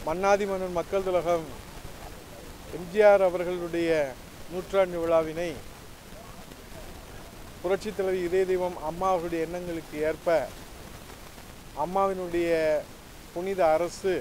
மன்னாதி மன்னன் மக்கள் திலகம் எம்ஜிஆர் அவர்களுடைய நூற்றாண்டு விழாவினை புரட்சித் தலைவி இதய தெய்வம் அம்மா அவர்களுடைய எண்ணங்களுக்கு ஏற்ப அம்மாவினுடைய புனித அரசு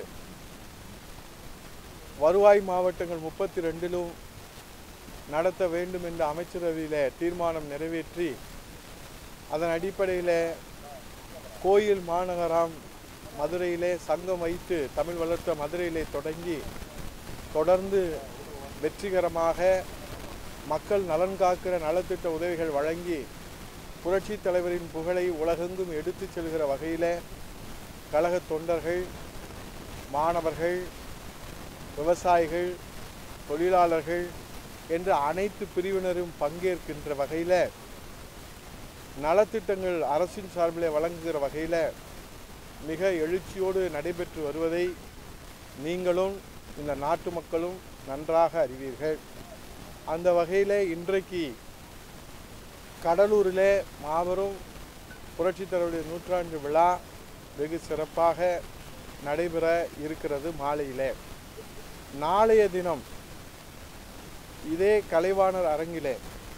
வருவாய் மாவட்டங்கள் முப்பத்தி ரெண்டிலும் நடத்த வேண்டும் என்ற அமைச்சரவையில் தீர்மானம் நிறைவேற்றி அதன் அடிப்படையில் கோயில் மாநகரம் மதுரையிலே சங்கம் வைத்து தமிழ் வளர்த்த மதுரையிலே தொடங்கி தொடர்ந்து வெற்றிகரமாக மக்கள் நலன் காக்கிற நலத்திட்ட உதவிகள் வழங்கி புரட்சி தலைவரின் புகழை உலகெங்கும் எடுத்துச் செல்கிற வகையில் கழக தொண்டர்கள் மாணவர்கள் விவசாயிகள் தொழிலாளர்கள் என்ற அனைத்து பிரிவினரும் பங்கேற்கின்ற வகையில் நலத்திட்டங்கள் அரசின் சார்பில் வழங்குகிற வகையில் மிக எழுச்சியோடு நடைபெற்று வருவதை நீங்களும் இந்த நாட்டு மக்களும் நன்றாக அறிவீர்கள் அந்த வகையில் இன்றைக்கு கடலூரிலே மாபெரும் புரட்சித் தலைவருடைய நூற்றாண்டு விழா வெகு சிறப்பாக நடைபெற இருக்கிறது மாலையிலே நாளைய தினம் இதே கலைவாணர் அரங்கிலே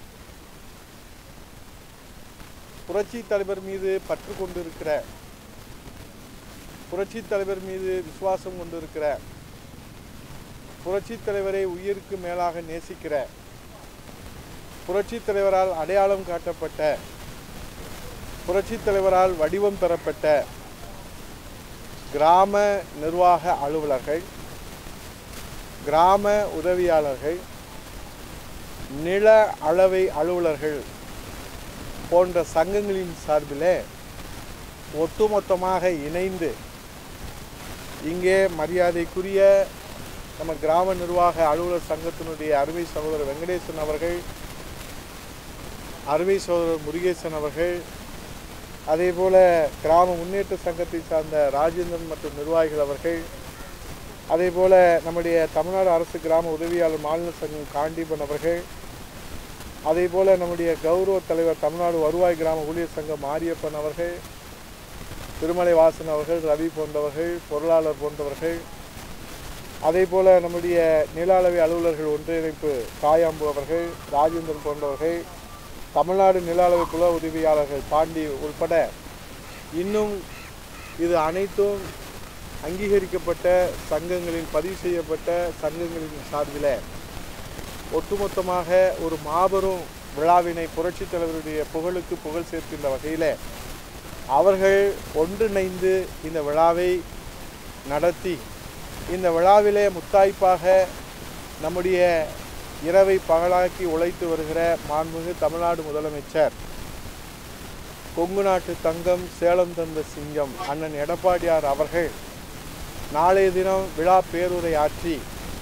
புரட்சி தலைவர் மீது பற்று கொண்டிருக்கிற புரட்சி தலைவர் மீது விசுவாசம் கொண்டிருக்கிற புரட்சி தலைவரை உயிருக்கு மேலாக நேசிக்கிற புரட்சி தலைவரால் அடையாளம் காட்டப்பட்ட புரட்சி தலைவரால் வடிவம் பெறப்பட்ட கிராம நிர்வாக அலுவலர்கள் கிராம உதவியாளர்கள் நில அளவை அலுவலர்கள் போன்ற சங்கங்களின் சார்பில் ஒட்டுமொத்தமாக இணைந்து இங்கே மரியாதைக்குரிய நம்ம கிராம நிர்வாக அலுவலர் சங்கத்தினுடைய அருமை சகோதரர் வெங்கடேசன் அவர்கள் அருமை சகோதரர் முருகேசன் அவர்கள் அதே போல கிராம முன்னேற்ற சங்கத்தை சார்ந்த ராஜேந்திரன் மற்றும் நிர்வாகிகள் அவர்கள் அதே போல நம்முடைய தமிழ்நாடு அரசு கிராம உதவியாளர் மாநில சங்கம் காண்டீபன் அவர்கள் அதே போல நம்முடைய கௌரவ தலைவர் தமிழ்நாடு வருவாய் கிராம ஊழியர் சங்கம் மாரியப்பன் அவர்கள் திருமலை வாசன் அவர்கள் ரவி போன்றவர்கள் பொருளாளர் போன்றவர்கள் அதே போல நம்முடைய நில அளவை அலுவலர்கள் ஒன்றிணைப்பு காயாம்பு அவர்கள் ராஜேந்திரன் போன்றவர்கள் தமிழ்நாடு நில அளவை குல உதவியாளர்கள் பாண்டி உள்பட இன்னும் இது அனைத்தும் அங்கீகரிக்கப்பட்ட சங்கங்களின் பதிவு செய்யப்பட்ட சங்கங்களின் சார்பில் ஒட்டுமொத்தமாக ஒரு மாபெரும் விழாவினை புரட்சித் தலைவருடைய புகழுக்கு புகழ் சேர்க்கின்ற வகையில் அவர்கள் ஒன்றிணைந்து இந்த விழாவை நடத்தி இந்த விழாவிலே முத்தாய்ப்பாக நம்முடைய இரவை பகலாக்கி உழைத்து வருகிற மாண்புமிகு தமிழ்நாடு முதலமைச்சர் கொங்கு நாட்டு தங்கம் சேலம் தந்த சிங்கம் அண்ணன் எடப்பாடியார் அவர்கள் நாளைய தினம் விழா பேருரை ஆற்றி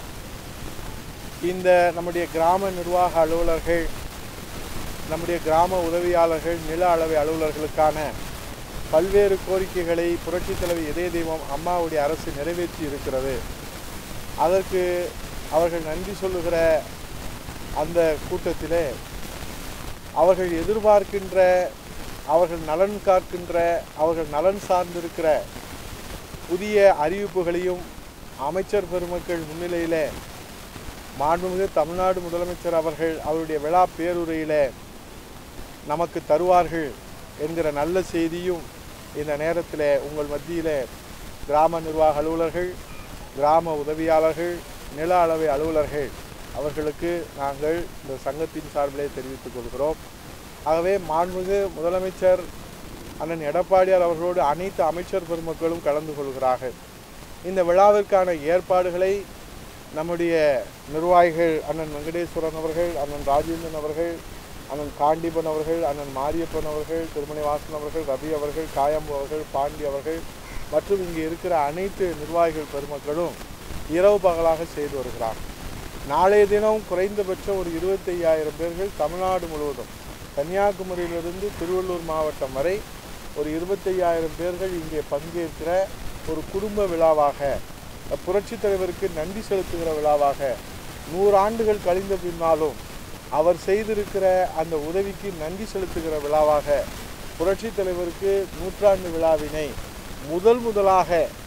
இந்த நம்முடைய கிராம நிர்வாக அலுவலர்கள் நம்முடைய கிராம உதவியாளர்கள் நில அளவை அலுவலர்களுக்கான பல்வேறு கோரிக்கைகளை புரட்சித் தலைவி இதய தெய்வம் அம்மாவுடைய அரசு நிறைவேற்றி இருக்கிறது அதற்கு அவர்கள் நன்றி சொல்லுகிற அந்த கூட்டத்திலே அவர்கள் எதிர்பார்க்கின்ற அவர்கள் நலன் காக்கின்ற அவர்கள் நலன் சார்ந்திருக்கிற புதிய அறிவிப்புகளையும் அமைச்சர் பெருமக்கள் முன்னிலையில் மாண்புமிகு தமிழ்நாடு முதலமைச்சர் அவர்கள் அவருடைய விழா பேருரையில் நமக்கு தருவார்கள் என்கிற நல்ல செய்தியும் இந்த நேரத்தில் உங்கள் மத்தியில் கிராம நிர்வாக அலுவலர்கள் கிராம உதவியாளர்கள் நில அளவை அலுவலர்கள் அவர்களுக்கு நாங்கள் இந்த சங்கத்தின் சார்பிலே தெரிவித்துக் கொள்கிறோம் ஆகவே மாண்புமிகு முதலமைச்சர் அண்ணன் எடப்பாடியார் அவர்களோடு அனைத்து அமைச்சர் பெருமக்களும் கலந்து கொள்கிறார்கள் இந்த விழாவிற்கான ஏற்பாடுகளை நம்முடைய நிர்வாகிகள் அண்ணன் வெங்கடேஸ்வரன் அவர்கள் அண்ணன் ராஜேந்திரன் அவர்கள் அண்ணன் காண்டிபன் அவர்கள் அண்ணன் மாரியப்பன் அவர்கள் திருமணி வாசன் அவர்கள் ரவி அவர்கள் காயம்பு அவர்கள் பாண்டி அவர்கள் மற்றும் இங்கே இருக்கிற அனைத்து நிர்வாகிகள் பெருமக்களும் இரவு பகலாக செய்து வருகிறார் நாளைய தினம் குறைந்தபட்சம் ஒரு இருபத்தையாயிரம் பேர்கள் தமிழ்நாடு முழுவதும் கன்னியாகுமரியிலிருந்து திருவள்ளூர் மாவட்டம் வரை ஒரு இருபத்தையாயிரம் பேர்கள் இங்கே பங்கேற்கிற ஒரு குடும்ப விழாவாக புரட்சித் தலைவருக்கு நன்றி செலுத்துகிற விழாவாக நூறு ஆண்டுகள் கழிந்த பின்னாலும் அவர் செய்திருக்கிற அந்த உதவிக்கு நன்றி செலுத்துகிற விழாவாக புரட்சித் தலைவருக்கு நூற்றாண்டு விழாவினை முதல் முதலாக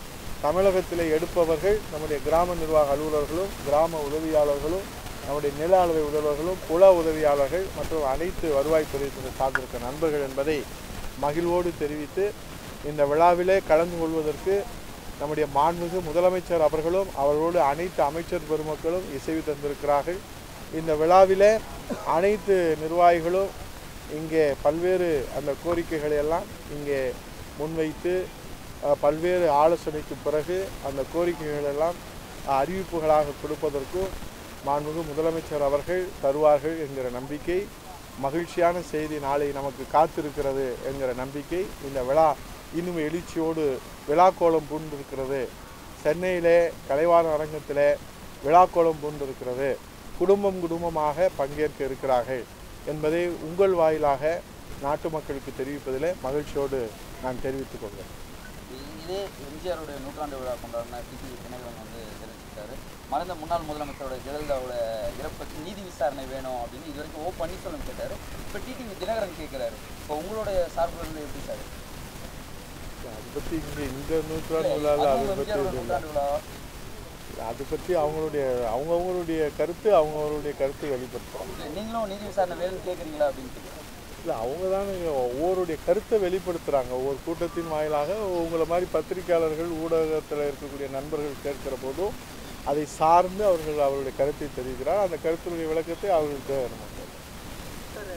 தமிழகத்தில் எடுப்பவர்கள் நம்முடைய கிராம நிர்வாக அலுவலர்களும் கிராம உதவியாளர்களும் நம்முடைய நில அளவை உதவியாளர்களும் புல உதவியாளர்கள் மற்றும் அனைத்து வருவாய்த்துறை சார்ந்திருக்க நண்பர்கள் என்பதை மகிழ்வோடு தெரிவித்து இந்த விழாவிலே கலந்து கொள்வதற்கு நம்முடைய மாண்புமிகு முதலமைச்சர் அவர்களும் அவர்களோடு அனைத்து அமைச்சர் பெருமக்களும் இசைவு தந்திருக்கிறார்கள் இந்த விழாவிலே அனைத்து நிர்வாகிகளும் இங்கே பல்வேறு அந்த கோரிக்கைகளை எல்லாம் இங்கே முன்வைத்து அஹ், பல்வேறு ஆலோசனைக்கு பிறகு அந்த கோரிக்கைகள் எல்லாம் அறிவிப்புகளாக கொடுப்பதற்கும் மாண்புமிகு முதலமைச்சர் அவர்கள் தருவார்கள் என்கிற நம்பிக்கை மகிழ்ச்சியான செய்தி நாளை நமக்கு காத்திருக்கிறது என்கிற நம்பிக்கை இந்த விழா இன்னும் எழுச்சியோடு விழாக்கோலம் பூண்டிருக்கிறது சென்னையிலே கலைவாண அரங்கத்திலே விழாக்கோலம் பூண்டிருக்கிறது குடும்பம் குடும்பமாக பங்கேற்க இருக்கிறார்கள் என்பதை உங்கள் வாயிலாக நாட்டு மக்களுக்கு தெரிவிப்பதிலே மகிழ்ச்சியோடு நான் தெரிவித்துக் கொள்கிறேன் இதே எம்ஜிஆருடைய நூற்றாண்டு விழா கொண்டாடின டிடி தினகரன் வந்து தெரிவிச்சிருக்காரு மறைந்த முன்னாள் முதலமைச்சரோட ஜெயலலிதாவோட இறப்புக்கு நீதி விசாரணை வேணும் அப்படின்னு இது வரைக்கும் ஓ பன்னீர்செல்வம் கேட்டாரு இப்போ டிடிவி தினகரன் கேட்குறாரு இப்போ உங்களுடைய சார்பு இருந்து எப்படி சார் அதை பற்றி இங்கே இந்த நூற்றாண்டு விழாவில் அதை அதுவும் பற்றி எம்ஜிஆரோட இது இல்லை. நூற்றாண்டு விழா அதை பற்றி அவங்களுடைய அவங்கவுங்களுடைய கருத்து அவங்கவுங்களுடைய கருத்து வெளிப்படுத்துவாங்க இல்ல, நீங்களும் நீதி விசாரணை வேணும்னு கேட்குறீங்களா அப்படின்னு கேட்குறேன் இல்லை அவங்க தானே ஒவ்வொருடைய கருத்தை வெளிப்படுத்துகிறாங்க ஒவ்வொரு கூட்டத்தின் வாயிலாக உங்களை மாதிரி பத்திரிக்கையாளர்கள் ஊடகத்தில் இருக்கக்கூடிய நண்பர்கள் கேட்கிற போதும் அதை சார்ந்து அவர்கள் அவருடைய கருத்தை தெரிவிக்கிறார் அந்த கருத்தினுடைய விளக்கத்தை அவர்களுக்கு நம்ம கேட்கிறோம்.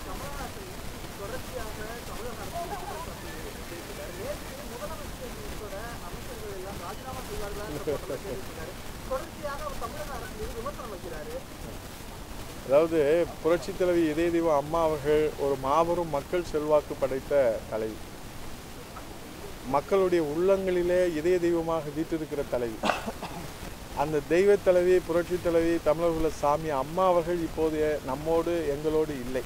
அதாவது புரட்சித் தலைவி இதய தெய்வம் அம்மா அவர்கள் ஒரு மாபெரும் மக்கள் செல்வாக்கு படைத்த தலைவி மக்களுடைய உள்ளங்களிலே இதய தெய்வமாக வீற்றிருக்கிற தலைவி அந்த தெய்வ தலைவி புரட்சி தலைவி தமிழர்கள சாமி அம்மா அவர்கள் இப்போது நம்மோடு எங்களோடு இல்லை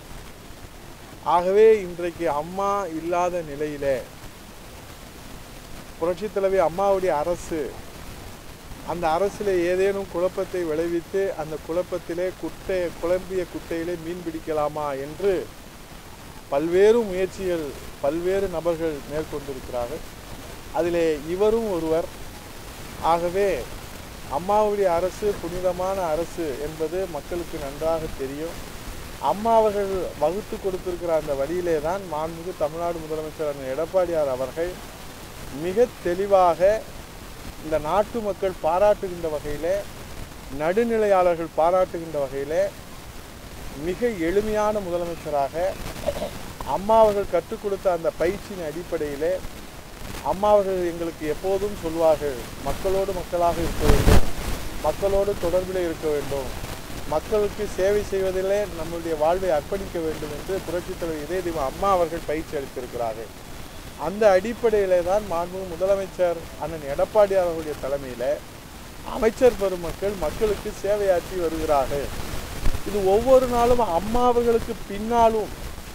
ஆகவே இன்றைக்கு அம்மா இல்லாத நிலையிலே புரட்சி தலைவி அம்மாவுடைய அரசு அந்த அரசில் ஏதேனும் குழப்பத்தை விளைவித்து அந்த குழப்பத்திலே குட்டை குழம்பிய குட்டையிலே மீன் பிடிக்கலாமா என்று பல்வேறு முயற்சிகள் பல்வேறு நபர்கள் மேற்கொண்டிருக்கிறார்கள் அதிலே இவரும் ஒருவர் ஆகவே அம்மாவுடைய அரசு புனிதமான அரசு என்பது மக்களுக்கு நன்றாக தெரியும் அம்மா அவர்கள் வகுத்து கொடுத்திருக்கிற அந்த வழியிலே தான் மாண்புமிகு தமிழ்நாடு முதலமைச்சர் அண்ணன் எடப்பாடியார் அவர்கள் மிக தெளிவாக இந்த நாட்டு மக்கள் பாராட்டுகின்ற வகையிலே நடுநிலையாளர்கள் பாராட்டுகின்ற வகையிலே மிக எளிமையான முதலமைச்சராக அம்மா அவர்கள் கற்றுக் கொடுத்த அந்த பயிற்சியின் அடிப்படையிலே அம்மா அவர்கள் எங்களுக்கு எப்போதும் சொல்வார்கள் மக்களோடு மக்களாக இருக்க வேண்டும் மக்களோடு தொடர்பில் இருக்க வேண்டும் மக்களுக்கு சேவை செய்வதிலே நம்முடைய வாழ்வை அர்ப்பணிக்க வேண்டும் என்று புரட்சித் தலைவர் இதய தெய்வம் அம்மா அவர்கள் பயிற்சி அளித்திருக்கிறார்கள் அந்த அடிப்படையிலே தான் மாண்பு முதலமைச்சர் அண்ணன் எடப்பாடியார் அவர்களுடைய தலைமையில் அமைச்சர் பெருமக்கள் மக்களுக்கு சேவையாற்றி வருகிறார்கள் இது ஒவ்வொரு நாளும் அம்மா அவர்களுக்கு பின்னாலும்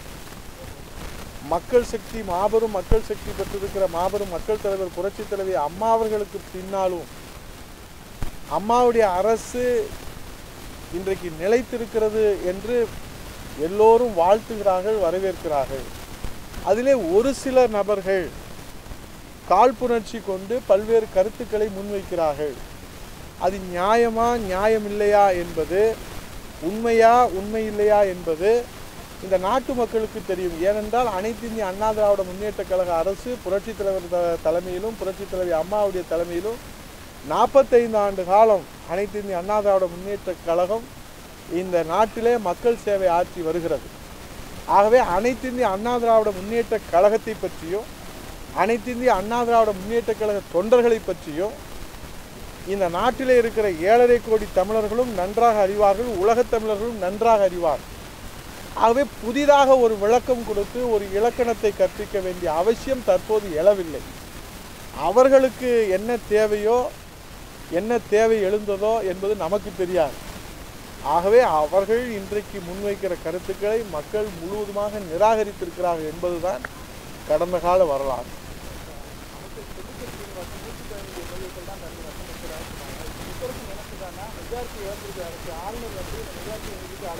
மக்கள் சக்தி மாபெரும் மக்கள் சக்தி பெற்றிருக்கிற மாபெரும் மக்கள் தலைவர் புரட்சி தலைவி அம்மா அவர்களுக்கு பின்னாலும் அம்மாவுடைய அரசு இன்றைக்கு நிலைத்திருக்கிறது என்று எல்லோரும் வாழ்த்துகிறார்கள் வரவேற்கிறார்கள் அதிலே ஒரு சில நபர்கள் காழ்ப்புணர்ச்சி கொண்டு பல்வேறு கருத்துக்களை முன்வைக்கிறார்கள் அது நியாயமா நியாயம் இல்லையா என்பது உண்மையா உண்மை இல்லையா என்பது இந்த நாட்டு மக்களுக்கு தெரியும் ஏனென்றால் அனைத்து இந்திய அண்ணா திராவிட முன்னேற்ற கழக அரசு புரட்சித் தலைவர் த- தலைமையிலும் புரட்சித் தலைவி அம்மாவுடைய தலைமையிலும் நாற்பத்தைந்து ஆண்டு காலம் அனைத்து இந்திய அண்ணா திராவிட முன்னேற்ற கழகம் இந்த நாட்டிலே மக்கள் சேவை ஆற்றி வருகிறது ஆகவே அனைத்து இந்திய அண்ணா திராவிட முன்னேற்ற கழகத்தை பற்றியும் அனைத்து இந்திய அண்ணா திராவிட முன்னேற்ற கழக தொண்டர்களை பற்றியும் இந்த நாட்டிலே இருக்கிற ஏழரை கோடி தமிழர்களும் நன்றாக அறிவார்கள் உலகத் தமிழர்களும் நன்றாக அறிவார்கள் ஆகவே புதிதாக ஒரு விளக்கம் கொடுத்து ஒரு இலக்கணத்தை கற்பிக்க வேண்டிய அவசியம் தற்போது எழவில்லை அவர்களுக்கு என்ன தேவையோ என்ன தேவை எழுந்ததோ என்பது நமக்கு தெரியாது ஆகவே அவர்கள் இன்றைக்கு முன்வைக்கிற கருத்துக்களை மக்கள் முழுவதுமாக நிராகரித்திருக்கிறார்கள் என்பதுதான் கடந்த கால வரலாறு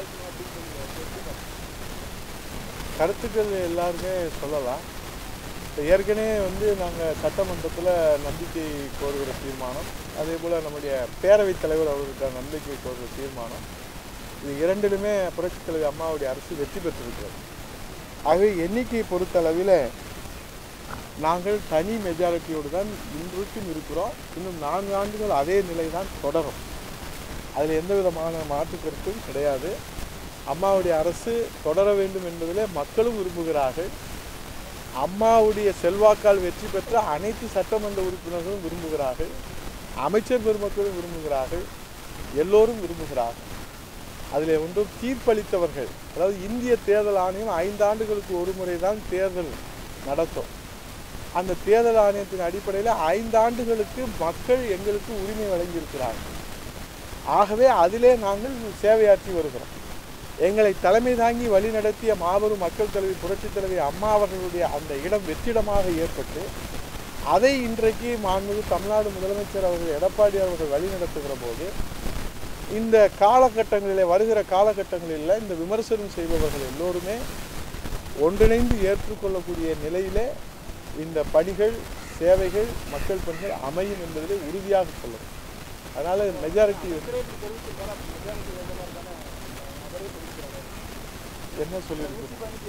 கருத்துக்கள் எல்லாருமே சொல்லலாம் இப்ப ஏற்கனவே வந்து நாங்கள் சட்டமன்றத்தில் நம்பிக்கை கோருகிற தீர்மானம் அதே போல் நம்முடைய பேரவைத் தலைவர் அவர்களுக்கான நம்பிக்கை கோருகிற தீர்மானம் இது இரண்டிலுமே புரட்சித் தலைவர் அம்மாவுடைய அரசு வெற்றி பெற்றிருக்கிறது ஆகவே எண்ணிக்கையை பொறுத்தளவில் நாங்கள் தனி மெஜாரிட்டியோடு தான் இன்றைக்கும் இருக்கிறோம் இன்னும் நான்கு ஆண்டுகள் அதே நிலை தான் தொடரும் அதில் எந்த விதமான மாற்று கருத்தும் கிடையாது அம்மாவுடைய அரசு தொடர வேண்டும் என்பதிலே மக்களும் விரும்புகிறார்கள் அம்மாவுடைய செல்வாக்கால் வெற்றி பெற்ற அனைத்து சட்டமன்ற உறுப்பினர்களும் விரும்புகிறார்கள் அமைச்சர் பெருமக்களும் விரும்புகிறார்கள் எல்லோரும் விரும்புகிறார்கள் அதில் ஒன்றும் தீர்ப்பளித்தவர்கள் அதாவது இந்திய தேர்தல் ஆணையம் ஐந்து ஆண்டுகளுக்கு ஒரு முறை தான் தேர்தல் நடத்தும் அந்த தேர்தல் ஆணையத்தின் அடிப்படையில் ஐந்து ஆண்டுகளுக்கு மக்கள் எங்களுக்கு உரிமை வழங்கியிருக்கிறார்கள் ஆகவே அதிலே நாங்கள் சேவையாற்றி வருகிறோம் எங்களை தலைமை தாங்கி வழிநடத்திய மாபெரும் மக்கள் தலைவி புரட்சித் தலைவி அம்மா அவர்களுடைய அந்த இடம் வெற்றிடமாக ஏற்பட்டு அதை இன்றைக்கு மாண்புமிகு தமிழ்நாடு முதலமைச்சர் அவர்கள் எடப்பாடி அவர்கள் வழிநடத்துகிற போது இந்த காலகட்டங்களிலே வருகிற காலகட்டங்களில் இந்த விமர்சனம் செய்பவர்கள் எல்லோருமே ஒன்றிணைந்து ஏற்றுக்கொள்ளக்கூடிய நிலையிலே இந்த பணிகள் சேவைகள் மக்கள் பணிகள் அமையும் என்பதிலே உறுதியாக சொல்லும் அதனால மெஜாரிட்டி என்ன சொல்லியிருக்கு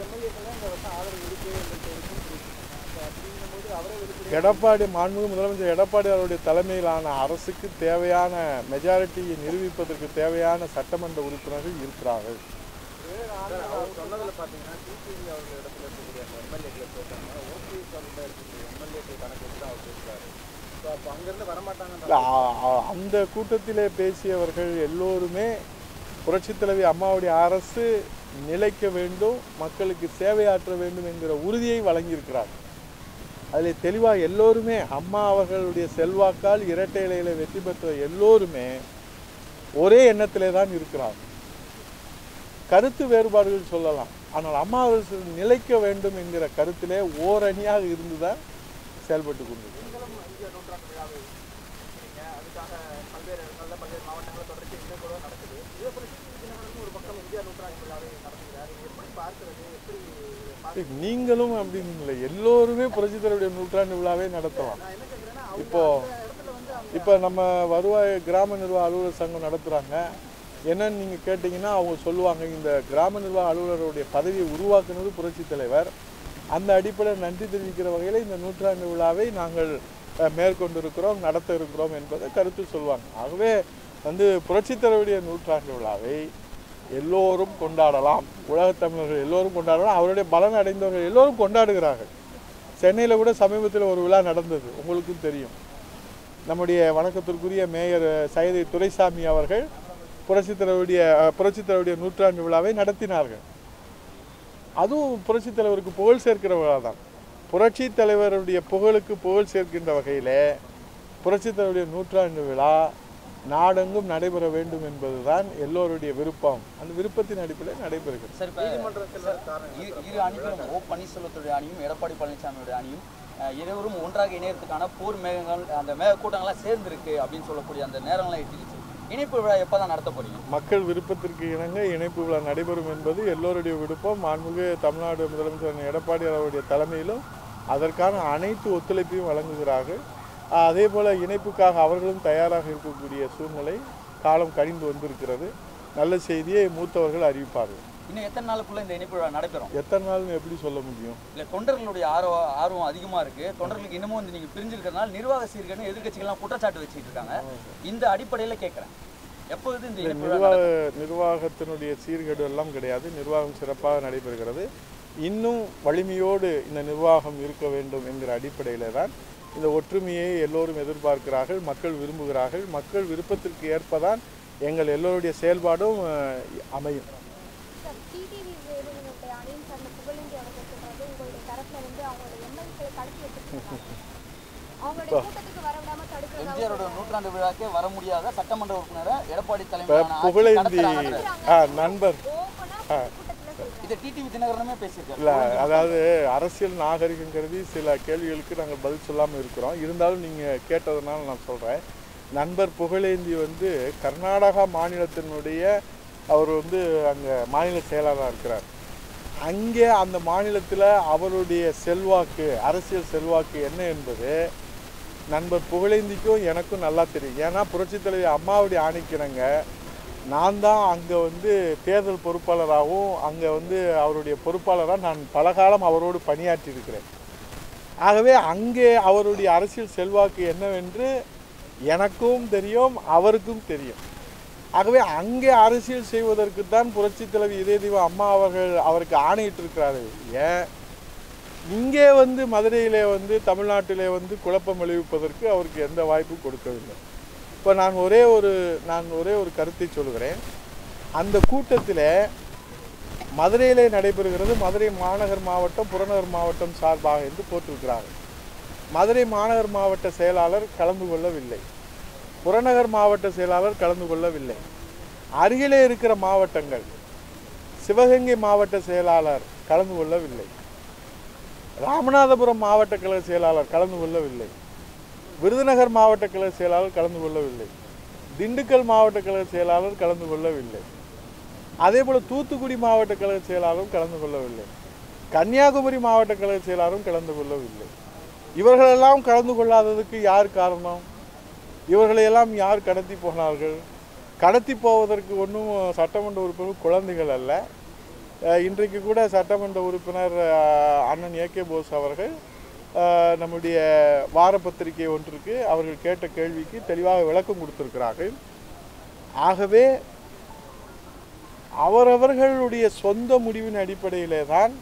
எடப்பாடி மாண்புமிகு முதலமைச்சர் எடப்பாடி அவருடைய தலைமையிலான அரசுக்கு தேவையான மெஜாரிட்டியை நிரூபிப்பதற்கு தேவையான சட்டமன்ற உறுப்பினர்கள் இருக்கிறார்கள் அவர் சொன்னதுல பாத்தீங்கன்னா டிடிவி அவர்கள் இடத்துல இருக்கக்கூடிய அந்த எம்எல்ஏக்களை பேசுறாங்க ஓபிஎஸ் அவர்கிட்ட இருக்கக்கூடிய எம்எல்ஏக்கள் கணக்கு வச்சு தான் அவர் பேசுறாரு ஸோ அப்போ அங்கிருந்து வரமாட்டாங்கன்ற இல்ல, அ- அ- அந்த கூட்டத்திலே பேசியவர்கள் எல்லோருமே புரட்சித் தலைவி அம்மாவுடைய அரசு நிலைக்க வேண்டும் மக்களுக்கு சேவையாற்ற வேண்டும் என்கிற உறுதியை வழங்கியிருக்கிறார் அதில் தெளிவாக எல்லோருமே அம்மா அவர்களுடைய செல்வாக்கால் இரட்டை இலையில வெற்றி பெற்ற எல்லோருமே ஒரே எண்ணத்திலே தான் இருக்கிறார் கருத்து வேறுபாடுகள் சொல்லலாம் ஆனால் அம்மா அவர்கள் நிலைக்க வேண்டும் என்கிற கருத்திலே ஓரணியாக இருந்துதான் செயல்பட்டு கொண்டிருக்கிறார் நீங்களும் இந்திய நூற்றாண்டு விழாவை இருக்கிறீங்க அதுக்காக பல்வேறு இடங்கள்ல பல்வேறு மாவட்டங்களில் தொடர்ச்சி இந்த கூட நடக்குது இதே போல டிடிவி தினகரனும் ஒரு பக்கம் இந்தியா நூற்றாண்டு விழாவை நடத்துகிறார் இது எப்படி பார்க்கிறது எப்படி பார்க்க நீங்களும் அப்படின்னு இல்லை எல்லோருமே புரட்சித்தருடைய நூற்றாண்டு விழாவே நடத்தலாம் நான் என்ன கேட்குறேன்னா அவங்க இப்போ அந்த இடத்துல வந்து அவங்க இப்போ நம்ம வருவாய் கிராம நிர்வாக அலுவலர் சங்கம் நடத்துகிறாங்க என்னன்னு நீங்கள் கேட்டிங்கன்னா அவங்க சொல்லுவாங்க இந்த கிராம நிர்வாக அலுவலருடைய பதவியை உருவாக்குனது புரட்சித் தலைவர் அந்த அடிப்படையில் நன்றி தெரிவிக்கிற வகையில் இந்த நூற்றாண்டு விழாவை நாங்கள் அஹ், மேற்கொண்டிருக்கிறோம் நடத்த இருக்கிறோம் என்பதை கருத்து சொல்லுவாங்க ஆகவே வந்து புரட்சித் தலைவருடைய நூற்றாண்டு விழாவை எல்லோரும் கொண்டாடலாம் உலகத் தமிழர்கள் எல்லோரும் கொண்டாடலாம் அவருடைய பலன் அடைந்தவர்கள் எல்லோரும் கொண்டாடுகிறார்கள் சென்னையில் கூட சமீபத்தில் ஒரு விழா நடந்தது உங்களுக்கும் தெரியும் நம்முடைய வணக்கத்திற்குரிய மேயர் சைதை துரைசாமி அவர்கள் புரட்சித் தலைவருடைய அஹ், புரட்சித் தலைவருடைய நூற்றாண்டு விழாவை நடத்தினார்கள் அதுவும் புரட்சித் தலைவருக்கு புகழ் சேர்க்கிற விழா தான் புரட்சித் தலைவருடைய புகழுக்கு புகழ் சேர்க்கின்ற வகையில் புரட்சித் தலைவருடைய நூற்றாண்டு விழா நாடெங்கும் நடைபெற வேண்டும் என்பதுதான் எல்லோருடைய விருப்பம் அந்த விருப்பத்தின் அடிப்படையில் நடைபெறுகிறது சார் இப்போ நீதிமன்றம் செல்வதற்கு காரணம் இரு இரு அணிகளும் ஓ பன்னீர்செல்வத்துடைய அணியும் எடப்பாடி பழனிசாமியுடைய அணியும் அஹ், இருவரும் ஒன்றாக இணையறதுக்கான போர் மேகங்கள் அந்த மேக கூட்டங்கள்லாம் சேர்ந்துருக்கு அப்படின்னு சொல்லக்கூடிய அந்த நேரங்கள்லாம் எட்டிடுச்சு இணைப்பு விழா எப்போ தான் நடத்த போறீங்க மக்கள் விருப்பத்திற்கு இணங்க இணைப்பு விழா நடைபெறும் என்பது எல்லோருடைய விருப்பம் மாண்புமிகு தமிழ்நாடு முதலமைச்சர் எடப்பாடி அவருடைய தலைமையிலும் அதற்கான அனைத்து ஒத்துழைப்பையும் வழங்குகிறார்கள் ஆஹ் அதே போல இணைப்புக்காக அவர்களும் தயாராக இருக்கக்கூடிய சூழ்நிலை காலம் கழிந்து வந்திருக்கிறது நல்ல செய்தியை மூத்தவர்கள் அறிவிப்பார்கள் இன்னும் எத்தனை நாளுக்குள்ள இந்த இணைப்பு விழா நடைபெறும் எத்தனை நாள்னு எப்படி சொல்ல முடியும் இல்ல தொண்டர்களுடைய ஆர்வம் ஆர்வம் அதிகமா இருக்கு தொண்டர்களுக்கு இன்னமும் வந்து நீங்க பிரிஞ்சிருக்கிறதுனால நிர்வாக சீர்கேடு எதிர்க்கட்சிகள்லாம் குற்றச்சாட்டு வச்சுட்டு இருக்காங்க இந்த அடிப்படையில கேட்கறேன் எப்பொழுது இந்த இணைப்பு விழா நிர்வாக நடக்கும்? நிர்வாகத்தினுடைய சீர்கேடு எல்லாம் கிடையாது நிர்வாகம் சிறப்பாக நடைபெறுகிறது இன்னும் வலிமையோடு இந்த நிர்வாகம் இருக்க வேண்டும் என்கிற அடிப்படையில் தான் இந்த ஒற்றுமையை எல்லோரும் எதிர்பார்க்கிறார்கள் மக்கள் விரும்புகிறார்கள் மக்கள் விருப்பத்திற்கு ஏற்பதான் எங்கள் எல்லோருடைய செயல்பாடும் அஹ், அமையும் சார் டிடிவி வேலுவினுடைய அணியின் சார்ந்த புகழேந்தி அவர்கள் சொல்றது உங்களுடைய தரப்புல வந்து அவங்களுடைய எம்எல்ஏக்களை கடத்தி வச்சிருக்காங்க அவங்களுடைய கூட்டத்துக்கு வர விடாம தடுக்கிறதா எம்ஜிஆரோட நூற்றாண்டு விழாக்கே வர முடியாத சட்டமன்ற உறுப்பினரை எடப்பாடி இப்போ தலைமையிலான ஆட்சி புகழேந்தி கடத்துறாங்கன்ற- ஆ, நண்பர் ஓப்பனா கூட்டத்துல சொல்றாங்க இதை டிடிவி தினகரனுமே பேசியிருக்காரு இல்லை அதாவது அரசியல் நாகரிகம் கருதி சில கேள்விகளுக்கு நாங்கள் பதில் சொல்லாமல் இருக்கிறோம் இருந்தாலும் நீங்கள் கேட்டதுனால நான் சொல்கிறேன் நண்பர் புகழேந்தி வந்து கர்நாடகா மாநிலத்தினுடைய அவர் வந்து அங்கே மாநில செயலாளராக இருக்கிறார் அங்கே அந்த மாநிலத்தில் அவருடைய செல்வாக்கு அரசியல் செல்வாக்கு என்ன என்பது நண்பர் புகழேந்திக்கும் எனக்கும் நல்லா தெரியும் ஏன்னா புரட்சித் தலைவி அம்மாவுடைய ஆணைக்கிணங்க நான் தான் அங்கே வந்து தேர்தல் பொறுப்பாளராகவும் அங்கே வந்து அவருடைய பொறுப்பாளராக நான் பல காலம் அவரோடு பணியாற்றி இருக்கிறேன் ஆகவே அங்கே அவருடைய அரசியல் செல்வாக்கு என்னவென்று எனக்கும் தெரியும் அவருக்கும் தெரியும் ஆகவே அங்கே அரசியல் செய்வதற்கு தான் புரட்சித் தலைவி இதய தெய்வம் அம்மா அவர்கள் அவருக்கு ஆணையிட்டிருக்கிறார்கள் ஏன் இங்கே வந்து மதுரையிலே வந்து தமிழ்நாட்டிலே வந்து குழப்பம் விளைவிப்பதற்கு அவருக்கு எந்த வாய்ப்பும் கொடுக்கவில்லை இப்போ நான் ஒரே ஒரு நான் ஒரே ஒரு கருத்தை சொல்கிறேன் அந்த கூட்டத்தில் மதுரையிலே நடைபெறுகிறது மதுரை மாநகர் மாவட்டம் புறநகர் மாவட்டம் சார்பாக என்று போட்டிருக்கிறார்கள் மதுரை மாநகர் மாவட்ட செயலாளர் கலந்து கொள்ளவில்லை புறநகர் மாவட்ட செயலாளர் கலந்து கொள்ளவில்லை அருகிலே இருக்கிற மாவட்டங்கள் சிவகங்கை மாவட்ட செயலாளர் கலந்து கொள்ளவில்லை ராமநாதபுரம் மாவட்ட கழக செயலாளர் கலந்து கொள்ளவில்லை விருதுநகர் மாவட்ட கழக செயலாளர் கலந்து கொள்ளவில்லை திண்டுக்கல் மாவட்ட கழக செயலாளர் கலந்து கொள்ளவில்லை அதே போல் தூத்துக்குடி மாவட்ட கழக செயலாளரும் கலந்து கொள்ளவில்லை கன்னியாகுமரி மாவட்ட கழக செயலாளரும் கலந்து கொள்ளவில்லை இவர்களெல்லாம் கலந்து கொள்ளாததுக்கு யார் காரணம் இவர்களையெல்லாம் யார் கடத்தி போனார்கள் கடத்தி போவதற்கு ஒன்றும் சட்டமன்ற உறுப்பினர் குழந்தைகள் அல்ல அஹ் இன்றைக்கு கூட சட்டமன்ற உறுப்பினர் அஹ், அண்ணன் ஏகே போஸ் அவர்கள் அஹ், நம்முடைய வார பத்திரிகை ஒன்றுக்கு அவர்கள் கேட்ட கேள்விக்கு தெளிவாக விளக்கம் கொடுத்திருக்கிறார்கள் ஆகவே அவரவர்களுடைய சொந்த முடிவின் அடிப்படையிலே தான்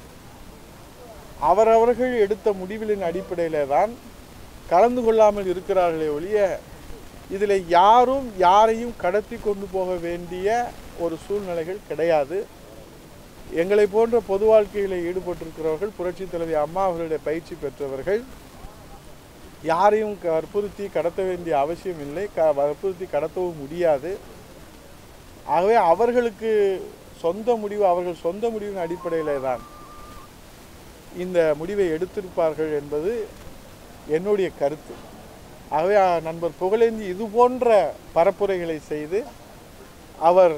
அவரவர்கள் எடுத்த முடிவுகளின் அடிப்படையிலே தான் கலந்து கொள்ளாமல் இருக்கிறார்களே ஒழிய இதில் யாரும் யாரையும் கடத்தி கொண்டு போக வேண்டிய ஒரு சூழ்நிலைகள் கிடையாது எங்களை போன்ற பொது வாழ்க்கையில் ஈடுபட்டிருக்கிறவர்கள் புரட்சி தலைவி அம்மா அவர்களுடைய பயிற்சி பெற்றவர்கள் யாரையும் வற்புறுத்தி கடத்த வேண்டிய அவசியம் இல்லை க வற்புறுத்தி கடத்தவும் முடியாது ஆகவே அவர்களுக்கு சொந்த முடிவு அவர்கள் சொந்த முடிவின் அடிப்படையிலே தான் இந்த முடிவை எடுத்திருப்பார்கள் என்பது என்னுடைய கருத்து ஆகவே அ, நண்பர் புகழேந்தி இது போன்ற பரப்புரைகளை செய்து அவர்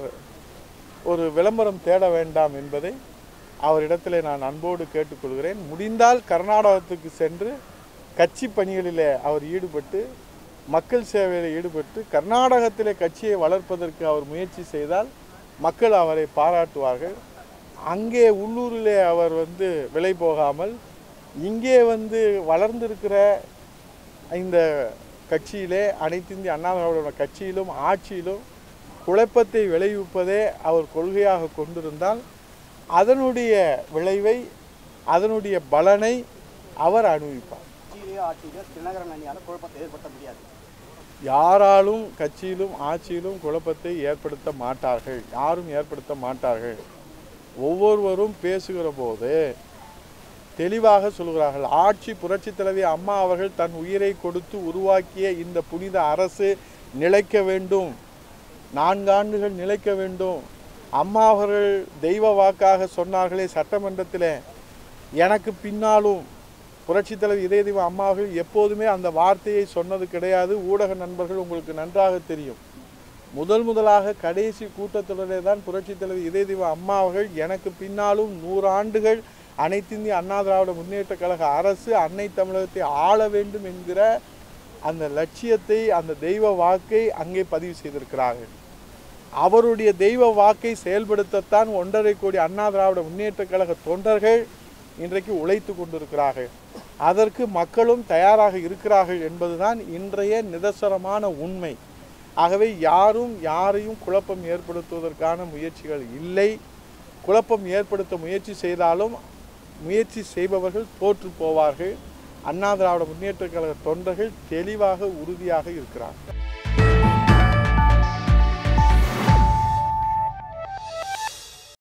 ஒரு விளம்பரம் தேட வேண்டாம் என்பதை அவரிடத்திலே நான் அன்போடு கேட்டுக்கொள்கிறேன் முடிந்தால் கர்நாடகத்துக்கு சென்று கட்சி பணிகளிலே அவர் ஈடுபட்டு மக்கள் சேவையில் ஈடுபட்டு கர்நாடகத்திலே கட்சியை வளர்ப்பதற்கு அவர் முயற்சி செய்தால் மக்கள் அவரை பாராட்டுவார்கள் அங்கே உள்ளூரிலே அவர் வந்து விலை போகாமல் இங்கே வந்து வளர்ந்திருக்கிற இந்த கட்சியிலே அனைத்து இந்திய அண்ணா திராவிட கட்சியிலும் ஆட்சியிலும் குழப்பத்தை விளைவிப்பதே அவர் கொள்கையாக கொண்டிருந்தால் அதனுடைய விளைவை அதனுடைய பலனை அவர் அனுபவிப்பார் கட்சியிலேயோ ஆட்சியிலேயோ தினகரன் அணியால் குழப்பத்தை ஏற்படுத்த முடியாது யாராலும் கட்சியிலும் ஆட்சியிலும் குழப்பத்தை ஏற்படுத்த மாட்டார்கள் யாரும் ஏற்படுத்த மாட்டார்கள் ஒவ்வொருவரும் பேசுகிற போது தெளிவாக சொல்கிறார்கள் ஆட்சி புரட்சி தலைவி அம்மா அவர்கள் தன் உயிரை கொடுத்து உருவாக்கிய இந்த புனித அரசு நிலைக்க வேண்டும் நான்காண்டுகள் நிலைக்க வேண்டும் அம்மா அவர்கள் தெய்வ வாக்காக சொன்னார்களே சட்டமன்றத்தில் எனக்கு பின்னாலும் புரட்சி தலைவி இதய தெய்வ அம்மா அவர்கள் எப்போதுமே அந்த வார்த்தையை சொன்னது கிடையாது ஊடக நண்பர்கள் உங்களுக்கு நன்றாக தெரியும் முதல் முதலாக கடைசி கூட்டத்தொடரே தான் புரட்சி தலைவி இதய தெய்வ அம்மா அவர்கள் எனக்கு பின்னாலும் நூறு ஆண்டுகள் அனைத்திந்திய அண்ணா திராவிட முன்னேற்ற கழக அரசு அன்னை தமிழகத்தை ஆள வேண்டும் என்கிற அந்த லட்சியத்தை அந்த தெய்வ வாக்கை அங்கே பதிவு செய்திருக்கிறார்கள் அவருடைய தெய்வ வாக்கை செயல்படுத்தத்தான் ஒன்றரை கோடி அண்ணா திராவிட முன்னேற்ற கழக தொண்டர்கள் இன்றைக்கு உழைத்து கொண்டிருக்கிறார்கள் அதற்கு மக்களும் தயாராக இருக்கிறார்கள் என்பதுதான் இன்றைய நிதர்சனமான உண்மை ஆகவே யாரும் யாரையும் குழப்பம் ஏற்படுத்துவதற்கான முயற்சிகள் இல்லை குழப்பம் ஏற்படுத்த முயற்சி செய்தாலும் முயற்சி செய்பவர்கள் தோற்று போவார்கள் அண்ணா திராவிட முன்னேற்ற கழக தொண்டர்கள் தெளிவாக உறுதியாக இருக்கிறார்கள்